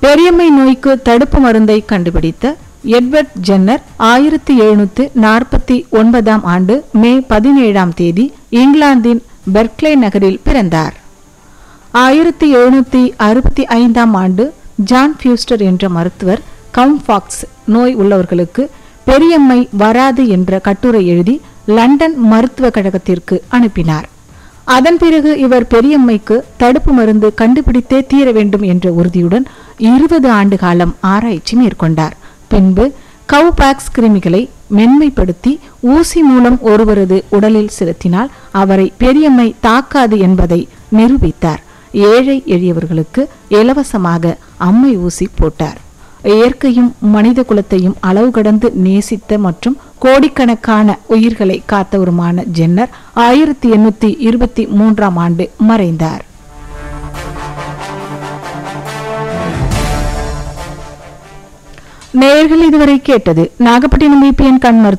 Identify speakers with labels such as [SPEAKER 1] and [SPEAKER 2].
[SPEAKER 1] பெரியம்மை நோய்க்கு தடுப்பு மருந்தை கண்டுபிடித்த எட்வர்ட் ஜென்னர் ஆயிரத்தி எழுநூத்து நாற்பத்தி ஒன்பதாம் ஆண்டு மே பதினேழாம் தேதி இங்கிலாந்தின் பெர்க்லே நகரில் பிறந்தார் ஆயிரத்தி எழுநூத்தி அறுபத்தி ஐந்தாம் ஆண்டு ஜான் ஃபியூஸ்டர் என்ற மருத்துவர் கவுன்ஃபாக்ஸ் நோய் உள்ளவர்களுக்கு பெரியம்மை வராது என்ற கட்டுரை எழுதி லண்டன் மருத்துவக் கழகத்திற்கு அனுப்பினார் அதன் பிறகு இவர் பெரியம்மைக்கு தடுப்பு மருந்து கண்டுபிடித்தே தீர வேண்டும் என்ற உறுதியுடன் இருபது ஆண்டு காலம் ஆராய்ச்சி மேற்கொண்டார் பின்பு கவுபாக்ஸ் கிருமிகளை மென்மைப்படுத்தி ஊசி மூலம் ஒருவரது உடலில் செலுத்தினால் அவரை பெரியம்மை தாக்காது என்பதை நிரூபித்தார் ஏழை எளியவர்களுக்கு இலவசமாக அம்மை ஊசி போட்டார் இயற்கையும் மனித குலத்தையும் அளவு கடந்து நேசித்த மற்றும் கோடிக்கணக்கான உயிர்களை காத்தவருமான ஜென்னர் ஆயிரத்தி எண்ணூத்தி இருபத்தி மூன்றாம் ஆண்டு மறைந்தார் நேயர்கள் இதுவரை கேட்டது நாகப்பட்டினம் விபிஎன் கண் மருத்துவ